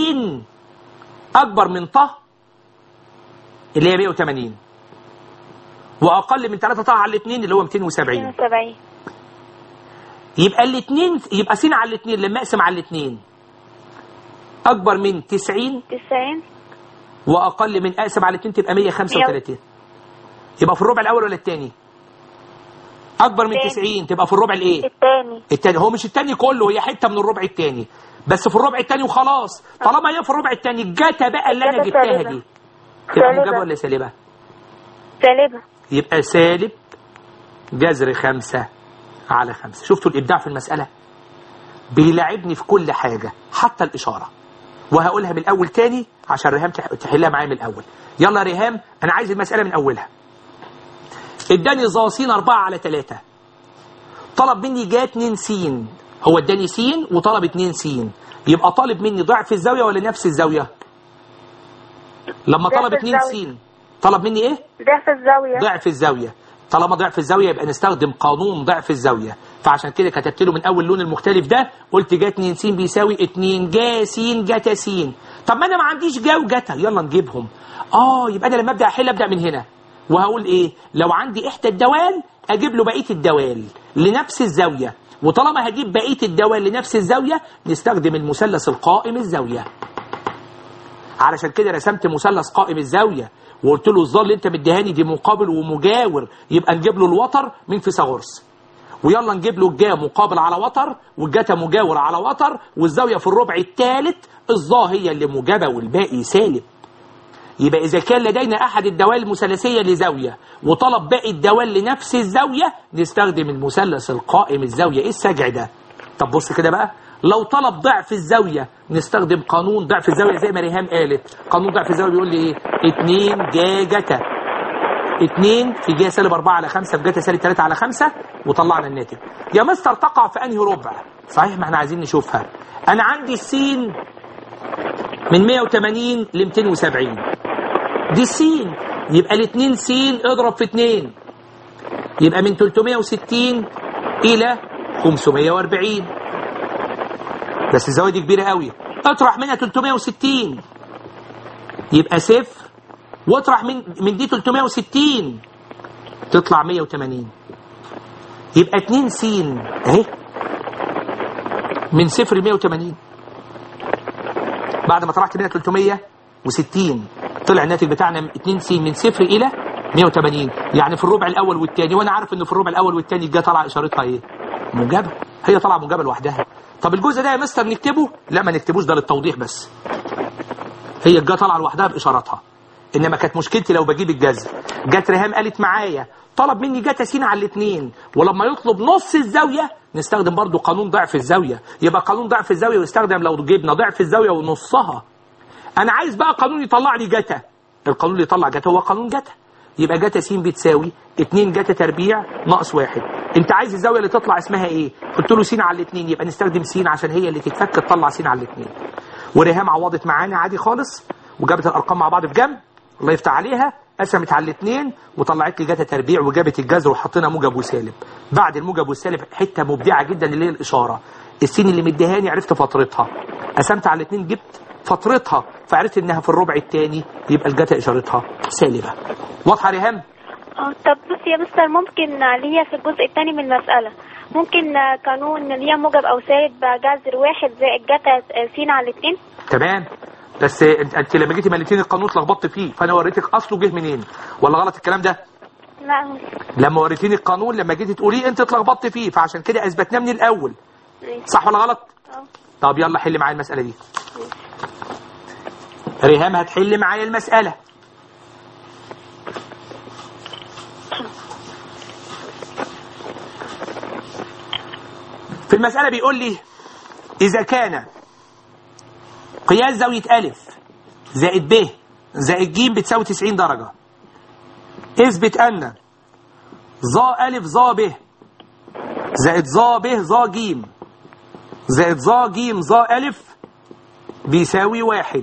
أكبر من ط اللي هي 180 وأقل من 3 ط على الاثنين اللي هو 270 وسبعين يبقى الاثنين يبقى س على الاثنين لما اقسم على الاثنين أكبر من 90 تسعين واقل من اقسم على 2 تبقى 135 يبقى في الربع الاول ولا الثاني اكبر من التاني. 90 تبقى في الربع الايه التاني الثاني هو مش الثاني كله هي حته من الربع الثاني بس في الربع الثاني وخلاص طالما هي في الربع الثاني جتا بقى اللي انا الجتا جبتها سالبة. دي تبقى سالبة. موجبه ولا سالبه سالبة يبقى سالب جذر خمسة على خمسة شفتوا الإبداع في المسألة بيلاعبني في كل حاجة حتى الإشارة وهقولها من الأول تاني عشان ريهام تح- تحلها معايا من الأول يلا يا ريهام أنا عايز المسألة من أولها اداني ظاصين أربعة على ثلاثة طلب مني جا 2 س هو اداني س وطلب 2 س يبقى طالب مني ضعف الزاوية ولا نفس الزاوية لما ضعف طلب 2 س الزاوية. طلب مني ايه ضعف الزاوية ضعف الزاوية طالما ضعف الزاوية يبقى نستخدم قانون ضعف الزاوية فعشان كده كتبت له من أول اللون المختلف ده قلت جا 2 س بيساوي 2 جا س جتا س طب ما أنا ما عنديش جا وجتا يلا نجيبهم آه يبقى أنا لما أبدأ أحل أبدأ من هنا وهقول إيه لو عندي إحدى الدوال أجيب له بقية الدوال لنفس الزاوية وطالما هجيب بقية الدوال لنفس الزاوية نستخدم المثلث القائم الزاوية علشان كده رسمت مثلث قائم الزاويه وقلت له الظل اللي انت مديهاني دي مقابل ومجاور يبقى نجيب له الوتر من فيثاغورس ويلا نجيب له الجا مقابل على وتر والجتا مجاور على وتر والزاويه في الربع الثالث الظا هي اللي موجبه والباقي سالب يبقى إذا كان لدينا أحد الدوال المثلثية لزاوية وطلب باقي الدوال لنفس الزاوية نستخدم المثلث القائم الزاوية إيه السجع ده؟ طب بص كده بقى لو طلب ضعف الزاوية نستخدم قانون ضعف الزاوية زي ما ريهام قالت قانون ضعف الزاوية بيقول لي إيه؟ 2 جا جتا 2 في جا سالب 4 على 5 في جتا سالب 3 على 5 وطلعنا الناتج يا مستر تقع في أنهي ربع؟ صحيح ما احنا عايزين نشوفها أنا عندي السين من 180 ل 270 دي السين يبقى الاتنين سين اضرب في اتنين يبقى من 360 إلى 540 بس الزاوية دي كبيرة قوي اطرح منها 360 يبقى صفر واطرح من من دي 360 تطلع 180 يبقى 2 س اهي من صفر ل 180 بعد ما طرحت منها 360 طلع الناتج بتاعنا 2 س من صفر الى 180 يعني في الربع الاول والثاني وانا عارف ان في الربع الاول والثاني الجا طالعه اشارتها ايه موجبه هي طالعه موجبه لوحدها طب الجزء ده يا مستر نكتبه لا ما نكتبوش ده للتوضيح بس هي الجا طالعه لوحدها باشاراتها انما كانت مشكلتي لو بجيب الجذر جت ريهام قالت معايا طلب مني جتا س على الاثنين ولما يطلب نص الزاويه نستخدم برضو قانون ضعف الزاويه يبقى قانون ضعف الزاويه يستخدم لو جبنا ضعف الزاويه ونصها انا عايز بقى قانون يطلع لي جتا القانون اللي يطلع جتا هو قانون جتا يبقى جتا س بتساوي 2 جتا تربيع ناقص واحد انت عايز الزاويه اللي تطلع اسمها ايه قلت له س على الاثنين يبقى نستخدم س عشان هي اللي تتفك تطلع س على الاثنين وريهام عوضت معانا عادي خالص وجابت الارقام مع بعض في جنب الله يفتح عليها قسمت على الاثنين وطلعت لي جتا تربيع وجابت الجذر وحطينا موجب وسالب بعد الموجب والسالب حته مبدعه جدا اللي هي الاشاره السين اللي مديهاني عرفت فترتها قسمت على الاثنين جبت فترتها فعرفت انها في الربع الثاني يبقى الجتا اشارتها سالبه واضحه يا ريهام اه طب بص يا مستر ممكن آه، ليا في الجزء الثاني من المسألة ممكن آه، قانون ليا موجب أو سالب آه، جذر واحد زائد جتا آه، س على الاثنين تمام بس انت, انت لما جيتي مليتين القانون اتلخبطت فيه فانا وريتك اصله جه منين ولا غلط الكلام ده لا هو- لما وريتيني القانون لما جيتي تقوليه انت اتلخبطت فيه فعشان كده اثبتناه من الاول ماشي. صح ولا غلط اه طب يلا حل معايا المساله دي ريهام هتحل معايا المساله في المساله بيقول لي اذا كان قياس زاويه الف زائد ب زائد ج بتساوي 90 درجه اثبت ان ظا الف ظا ب زائد ظا ب ظا ج زائد ظا ج ظا ألف بيساوي واحد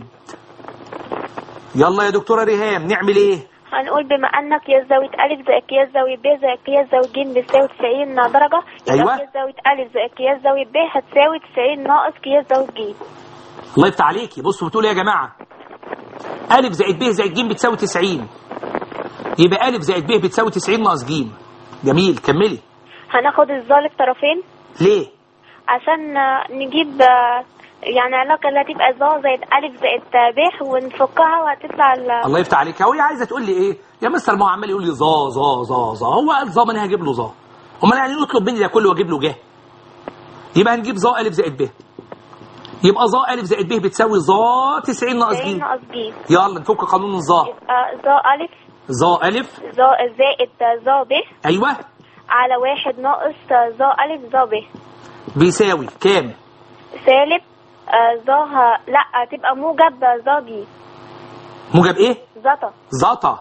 يلا يا دكتورة ريهام نعمل ايه هنقول بما أن قياس زاوية ألف زائد قياس زاوية ب زائد قياس زاوية ج بتساوي 90 درجة يبقى أيوة. قياس زاوية ألف زائد قياس زاوية ب هتساوي 90 ناقص قياس زاوية ج الله يفتح عليكي بصوا بتقول ايه يا جماعة ألف زائد ب زائد ج بتساوي 90 يبقى ألف زائد ب بتساوي 90 ناقص ج جميل كملي هناخد الظالب طرفين ليه عشان آه، نجيب آه، يعني علاقة اللي هتبقى ظا زائد ألف زائد آه، ب ونفكها وهتطلع ال- الله يفتح عليك هو هي عايزه تقول لي ايه يا مستر ما هو عمال يقول لي ظا ظا ظا ظا هو قال ظا ما انا هجيب له ظا امال يعني نطلب مني ده كله واجيب له جه يبقى هنجيب ظا الف زائد ب يبقى ظا الف زائد ب بتساوي ظا 90 ناقص 90 ج ناقص ج يلا نفك قانون الظا يبقى ظا ألف ظا الف ظا زائد آه، ظا ب ايوه على واحد ناقص آه، ظا ألف ظا ب بيساوي كام سالب آه، ظا ه- لا تبقى موجب آه، ظا ج موجب ايه زتا زتا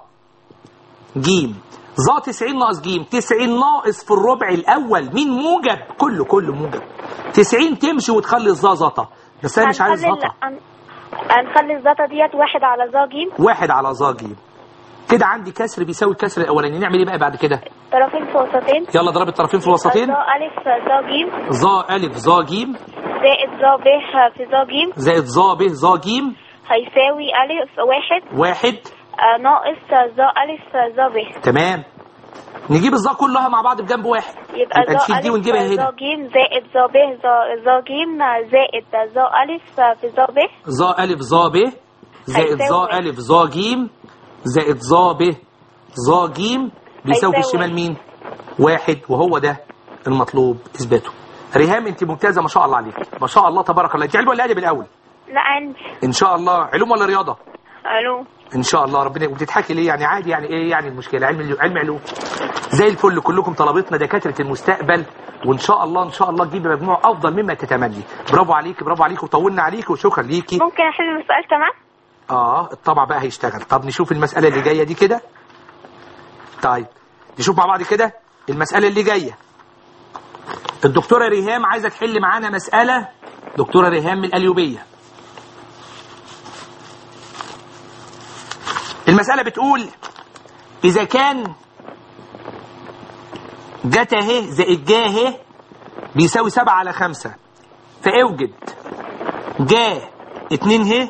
جيم ظا 90 ناقص جيم 90 ناقص في الربع الاول مين موجب كله كله موجب 90 تمشي وتخلي الظا زتا بس انا مش عايز هنخلي زتا ال- هن- هنخلي الزتا ديت واحد على ظا ج واحد على ظا جيم كده عندي كسر بيساوي الكسر الاولاني نعمل ايه بقى بعد كده طرفين في وسطين يلا ضرب الطرفين في الوسطين ظا ألف ظا ج ظا الف ظا جيم زائد ظا ب في ظا ج زائد ظا ب ظا جيم هيساوي ألف واحد واحد آه، ناقص ظا ألف ظا ب تمام نجيب الظا كلها مع بعض بجنب واحد يبقى يبقى ظا نشيل دي ألف ونجيبها ظا هنا ج زائد ظا ب ظا ظا ج زائد ظا ألف في ظا ب ظا ألف ظا ب زائد هيساوي ظا واحد. ألف ظا جيم زائد ظا ب ظا جيم بيساوي في هيساوي الشمال واحد. مين؟ واحد وهو ده المطلوب إثباته ريهام أنت ممتازة ما شاء الله عليك ما شاء الله تبارك الله أنت علم ولا أدب الأول؟ لا عندي إن شاء الله علوم ولا رياضة؟ ألو ان شاء الله ربنا وبتضحكي ليه يعني عادي يعني ايه يعني المشكله علم علم علوم زي الفل كلكم طلبتنا دكاتره المستقبل وان شاء الله ان شاء الله تجيبي مجموع افضل مما تتمني برافو عليك برافو عليك وطولنا عليك وشكرا ليكي ممكن أحل مسألة كمان اه الطبع بقى هيشتغل طب نشوف المساله اللي جايه دي كده طيب نشوف مع بعض كده المساله اللي جايه الدكتوره ريهام عايزه تحل معانا مساله دكتوره ريهام من القليوبيه المساله بتقول اذا كان جتا ه زائد جا ه بيساوي 7 على 5 فاوجد جا 2 ه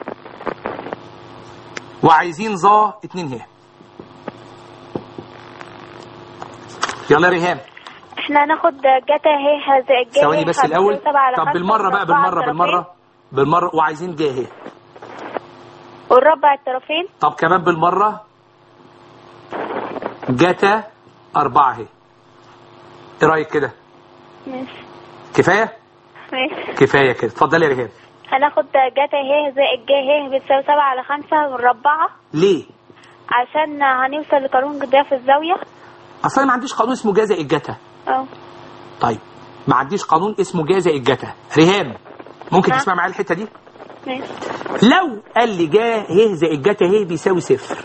وعايزين ظا 2 ه يلا يا ريهام احنا هناخد جتا ه زائد ج ثواني بس هتساوي الاول سبعة على طب خمسة بالمره بقى مربع بالمره الطرفين. بالمره بالمره وعايزين جاه اهي ونربع الطرفين طب كمان بالمره جتا أربعة اهي ايه رايك كده ماشي كفايه ماشي كفايه كده اتفضلي يا ريهام هناخد جتا ه زائد ج ه بتساوي سبعة على خمسة مربعة ليه عشان هنوصل لقانون ضعف الزاوية اصلا ما عنديش قانون اسمه جا زائد جتا اه طيب ما عنديش قانون اسمه جا زائد جتا ريهام ممكن نعم. تسمع معايا الحته دي ماشي لو قال لي جا ه زائد جتا ه بيساوي صفر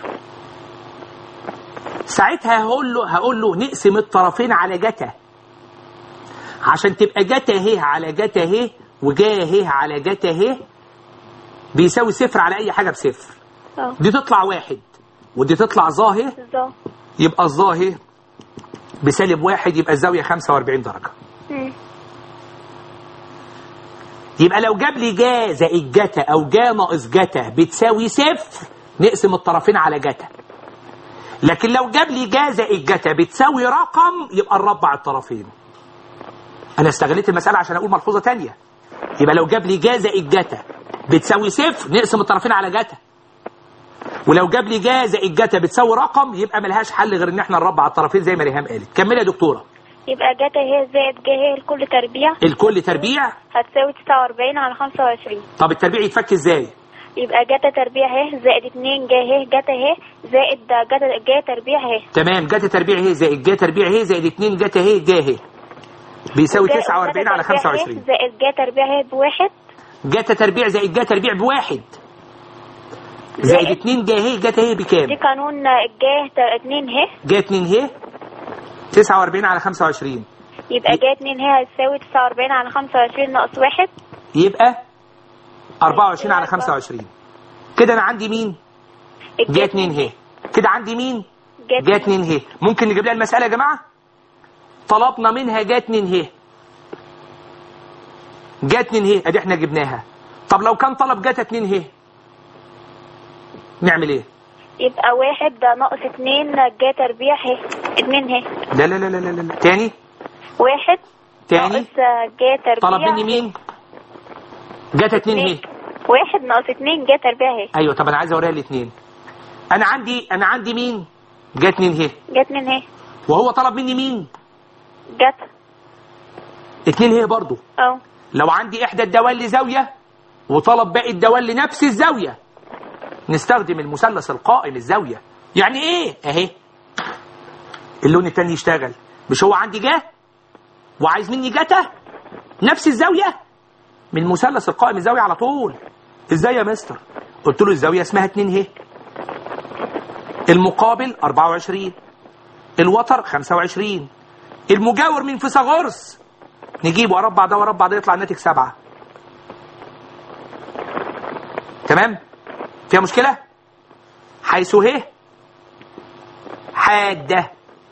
ساعتها هقول له هقول له نقسم الطرفين على جتا عشان تبقى جتا ه على جتا ه وجا ه على جتا ه بيساوي صفر على اي حاجه بصفر اه دي تطلع واحد ودي تطلع ظاهر بالظبط يبقى الظاهر بسالب واحد يبقى الزاويه 45 درجه مم. يبقى لو جاب لي جا زائد جتا او جا ناقص جتا بتساوي صفر نقسم الطرفين على جتا لكن لو جاب لي جا زائد جتا بتساوي رقم يبقى نربع الطرفين انا استغليت المساله عشان اقول ملحوظه تانية يبقى لو جاب لي جا زائد جتا بتساوي صفر نقسم الطرفين على جتا ولو جاب لي جا زائد جتا بتساوي رقم يبقى ملهاش حل غير ان احنا نربع الطرفين زي ما ريهام قالت كملي يا دكتوره يبقى جتا ه زائد ج ه لكل تربيع الكل تربيع هتساوي تسعة وأربعين على خمسة وعشرين طب التربيع يتفك ازاي يبقى جتا تربيع ه زائد اتنين ج ه جتا ه زائد جتا ج تربيع ه تمام جتا تربيع ه زائد جا تربيع ه زائد 2 جتا ه جا ه بيساوي جا- 49 جتا على تربيع ه 25 زائد ج تربيع ه بواحد جتا تربيع زائد جا تربيع بواحد زائد زائد- 2 جا ه جتا ه دي بكام؟ قانون ج ت- اتنين ه جا 2 ه 49 على 25 يبقى ج اتنين ه هتساوي تسعة وأربعين على خمسة وعشرين ناقص واحد يبقى 24 على 25 كده انا عندي مين؟ جا 2 ه كده عندي مين؟ جا 2 ه ممكن نجيب لها المسألة يا جماعة؟ طلبنا منها جا 2 ه جا 2 ه ادي احنا جبناها طب لو كان طلب جاتا 2 ه نعمل ايه؟ يبقى واحد ده ناقص اتنين ج تربيع ه اتنين ه لا لا لا لا لا, لا. تاني واحد تاني ناقص ج تربيع طلب مني مين؟ جاتا 2 ه اتنين. واحد ناقص اتنين ج تربيع ه ايوه طب انا عايز اوريها الاثنين انا عندي انا عندي مين؟ جا 2 ه ج اتنين ه وهو طلب مني مين؟ جت 2 ه برضه اه لو عندي احدى الدوال لزاويه وطلب باقي الدوال لنفس الزاويه نستخدم المثلث القائم الزاويه يعني ايه اهي اللون التاني يشتغل مش هو عندي جه وعايز مني جتا نفس الزاويه من المثلث القائم الزاويه على طول ازاي يا مستر قلت له الزاويه اسمها 2 ه المقابل 24 الوتر 25 المجاور من فيثاغورس نجيب واربع ده واربع ده يطلع الناتج سبعة تمام فيها مشكلة حيث ه حادة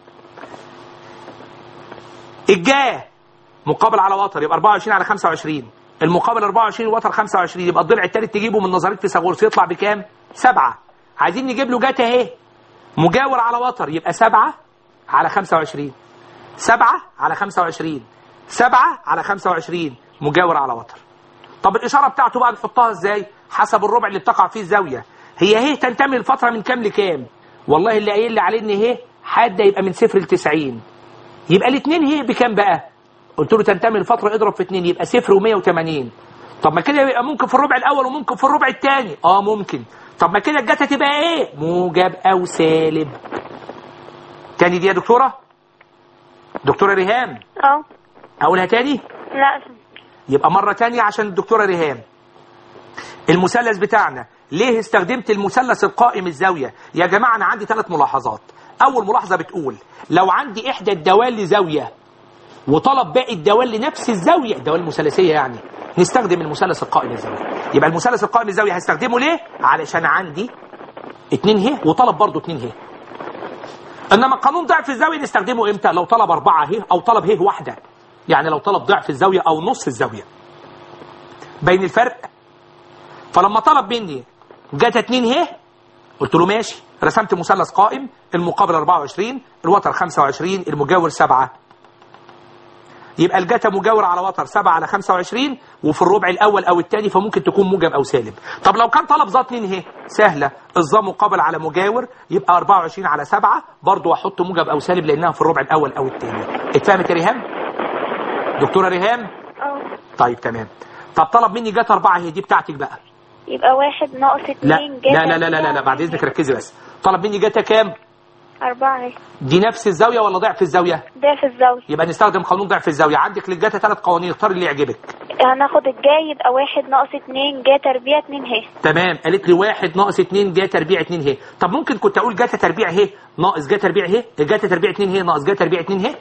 الجاه مقابل على وتر يبقى 24 على 25 المقابل 24 وتر 25 يبقى الضلع الثالث تجيبه من نظريه فيثاغورس يطلع بكام؟ سبعة عايزين نجيب له جاتا اهي مجاور على وتر يبقى سبعة على 25 سبعة على 25 سبعة على 25 مجاور على وتر طب الإشارة بتاعته بقى نحطها ازاي حسب الربع اللي بتقع فيه الزاوية هي هي تنتمي لفترة من كام لكام والله اللي قايل لي عليه ان هي حادة يبقى من صفر ل 90 يبقى الاثنين هي بكام بقى قلت له تنتمي لفترة اضرب في اثنين يبقى صفر و180 طب ما كده يبقى ممكن في الربع الاول وممكن في الربع الثاني اه ممكن طب ما كده الجتا تبقى ايه موجب او سالب تاني دي يا دكتورة دكتورة ريهام اه اقولها تاني لا يبقى مرة تانية عشان الدكتورة ريهام المثلث بتاعنا ليه استخدمت المثلث القائم الزاوية يا جماعة أنا عندي ثلاث ملاحظات أول ملاحظة بتقول لو عندي إحدى الدوال لزاوية وطلب باقي الدوال لنفس الزاوية الدوال المثلثية يعني نستخدم المثلث القائم الزاوية يبقى المثلث القائم الزاوية هستخدمه ليه علشان عندي اتنين ه وطلب برضه اتنين ه انما قانون ضعف الزاويه نستخدمه امتى لو طلب أربعة ه او طلب ه واحده يعني لو طلب ضعف الزاويه او نص الزاويه بين الفرق فلما طلب مني جت 2 ه قلت له ماشي رسمت مثلث قائم المقابل 24 الوتر 25 المجاور 7 يبقى الجتا مجاور على وتر 7 على 25 وفي الربع الاول او الثاني فممكن تكون موجب او سالب طب لو كان طلب ذات 2 اهي سهله الظا مقابل على مجاور يبقى 24 على 7 برضه احط موجب او سالب لانها في الربع الاول او الثاني اتفهمت يا ريهام دكتوره ريهام اه طيب تمام طب طلب مني جت 4 هي دي بتاعتك بقى يبقى واحد ناقص لا اتنين جتا لا لا لا لا, لا, لا بعد اذنك ركزي بس طلب مني جتا كام أربعة اهي دي نفس الزاويه ولا ضعف الزاويه ده في الزاوية يبقى نستخدم قانون ضعف الزاويه عندك للجتا ثلاث قوانين اختار اللي يعجبك هناخد الجاي يبقى واحد ناقص اتنين جا تربيع اتنين اهي تمام قالت لي واحد ناقص اتنين جا تربيع اتنين هي طب ممكن كنت اقول جاتا تربيع هي ناقص جا تربيع هي جاتا تربيع اتنين هي ناقص جا تربيع اتنين هي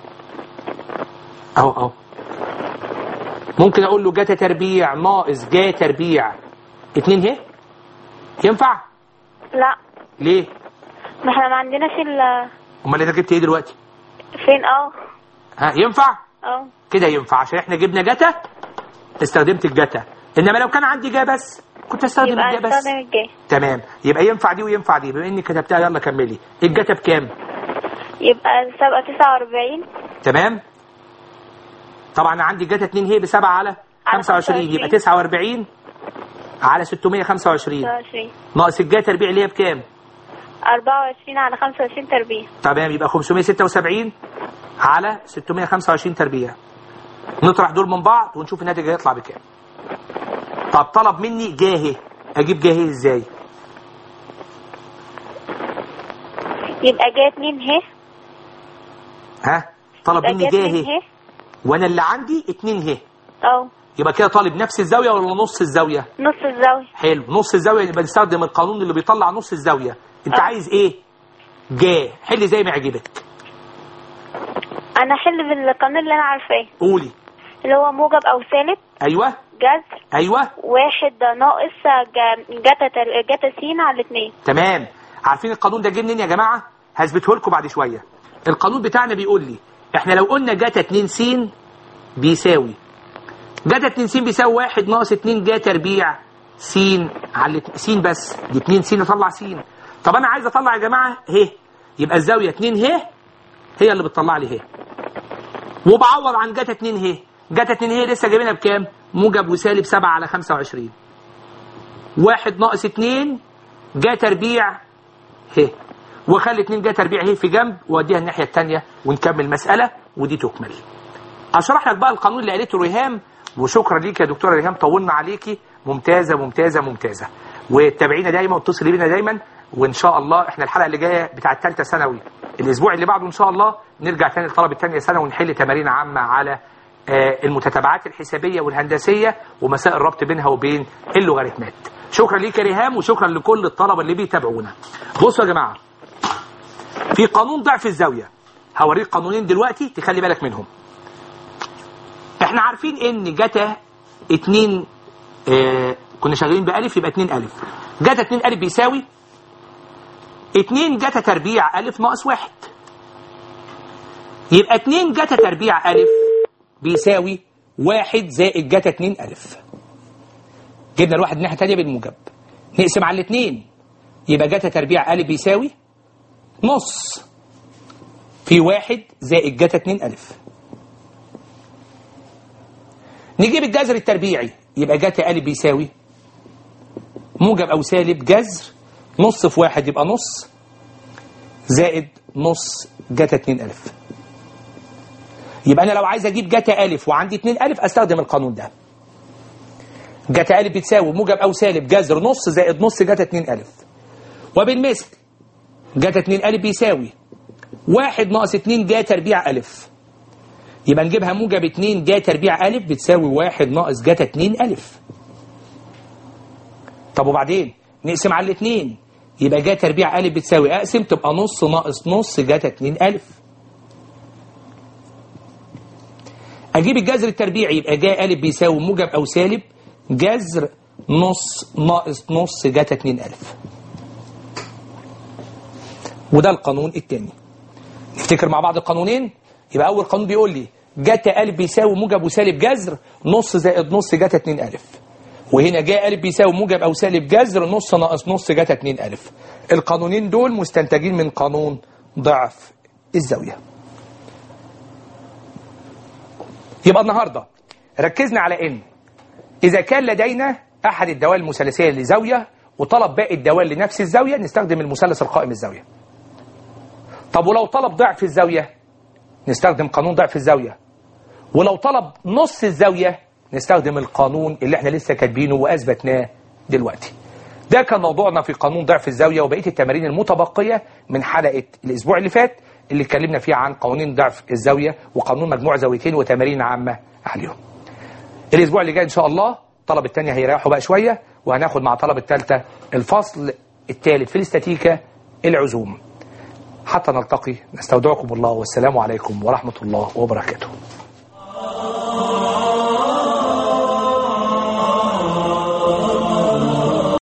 اهو اهو ممكن اقول له جاتا تربيع ناقص جا تربيع اتنين هي ينفع لا ليه ما احنا ما عندناش ال امال انا جبت ايه دلوقتي فين اه ها ينفع اه كده ينفع عشان احنا جبنا جاتا استخدمت الجاتا انما لو كان عندي جا بس كنت استخدم يبقى الجا بس هنستخدم الجاي تمام يبقى ينفع دي وينفع دي بما اني كتبتها يلا كملي الجاتا بكام يبقى سابقة تسعة وأربعين تمام طبعا عندي جاتا 2 هي ب 7 على على 25 يبقى 49 على 625 وعشرين ناقص الجا تربيع اللي هي بكام أربعة وعشرين على خمسة وعشرين تربيع تمام يبقى 576 على 625 تربيع نطرح دول من بعض ونشوف الناتج هيطلع بكام طب طلب مني جاهي اجيب جاهي ازاي يبقى جا اتنين اهي ها طلب يبقى مني جا اتنين جاهي اهي وانا اللي عندي 2 هي اه يبقى كده طالب نفس الزاويه ولا نص الزاويه نص الزاوية حلو نص الزاويه يبقى نستخدم القانون اللي بيطلع نص الزاويه انت آه. عايز ايه جا حل زي ما يعجبك أنا أحل بالقانون اللي أنا عارفاه قولي اللي هو موجب أو سالب ايوه جذر ايوه واحد ناقص جا- جتا تر- جتا س على اتنين تمام عارفين القانون ده جه منين يا جماعه هثبته لكم بعد شويه القانون بتاعنا بيقول لي احنا لو قلنا جاتا 2 س بيساوي جاتا 2 س بيساوي 1 ناقص 2 جا تربيع س على س بس دي 2 س اطلع س طب انا عايز اطلع يا جماعه ه يبقى الزاويه 2 ه هي اللي بتطلع لي ه وبعوض عن جاتا 2 ه جاتا 2 ه لسه جايبينها بكام موجب وسالب 7 على 25 واحد ناقص 2 جا تربيع ه وخلي 2 جا تربيع ه في جنب واديها الناحيه الثانيه ونكمل مساله ودي تكمل اشرح لك بقى القانون اللي قالته ريهام وشكرا ليك يا دكتوره ريهام طولنا عليكي ممتازه ممتازه ممتازه وتابعينا دايما واتصلي بينا دايما وان شاء الله احنا الحلقه اللي جايه بتاعه ثالثه ثانوي الاسبوع اللي بعده ان شاء الله نرجع تاني لطلبه ثانيه ثانوي ونحل تمارين عامه على آه، المتتابعات الحسابيه والهندسيه ومسائل الربط بينها وبين اللوغاريتمات شكرا ليك يا ريهام وشكرا لكل الطلبه اللي بيتابعونا بصوا يا جماعه في قانون ضعف الزاويه هوريك قانونين دلوقتي تخلي بالك منهم احنا عارفين ان جتا 2 اه كنا شغالين بألف يبقى 2 ألف جتا 2 ألف بيساوي 2 جتا تربيع ألف ناقص واحد يبقى 2 جتا تربيع ألف بيساوي واحد زائد جتا 2 ألف جبنا الواحد الناحية التانية بالموجب نقسم على الاثنين يبقى جتا تربيع ألف بيساوي نص في واحد زائد جتا 2 ألف نجيب الجذر التربيعي يبقى جتا ألف بيساوي موجب أو سالب جذر نص في واحد يبقى نص زائد نص جتا 2 ألف يبقى أنا لو عايز أجيب جتا ألف وعندي 2 ألف أستخدم القانون ده جتا ألف بتساوي موجب أو سالب جذر نص زائد نص جتا 2 ألف وبالمثل جتا 2 ألف بيساوي واحد ناقص 2 جا تربيع ألف يبقى نجيبها موجب 2 جا تربيع ألف بتساوي واحد ناقص جتا 2 ألف طب وبعدين نقسم على الاثنين يبقى جا تربيع ألف بتساوي أقسم تبقى نص ناقص نص جتا 2 ألف أجيب الجذر التربيعي يبقى جا ألف بيساوي موجب أو سالب جذر نص ناقص نص جتا 2 ألف وده القانون الثاني نفتكر مع بعض القانونين يبقى أول قانون بيقول لي جتا ألف بيساوي موجب وسالب جذر نص زائد نص جتا 2 ألف وهنا جاء ألف بيساوي موجب أو سالب جذر نص ناقص نص جتا 2 ألف القانونين دول مستنتجين من قانون ضعف الزاوية يبقى النهارده ركزنا على ان اذا كان لدينا احد الدوال المثلثيه لزاويه وطلب باقي الدوال لنفس الزاويه نستخدم المثلث القائم الزاويه طب ولو طلب ضعف الزاويه نستخدم قانون ضعف الزاويه ولو طلب نص الزاويه نستخدم القانون اللي احنا لسه كاتبينه واثبتناه دلوقتي ده كان موضوعنا في قانون ضعف الزاويه وبقيه التمارين المتبقيه من حلقه الاسبوع اللي فات اللي اتكلمنا فيها عن قوانين ضعف الزاويه وقانون مجموع زاويتين وتمارين عامه عليهم. الاسبوع اللي جاي ان شاء الله طلب الثانيه هيريحوا بقى شويه وهناخد مع طلب الثالثه الفصل الثالث في الاستاتيكا العزوم. حتى نلتقي نستودعكم الله والسلام عليكم ورحمه الله وبركاته.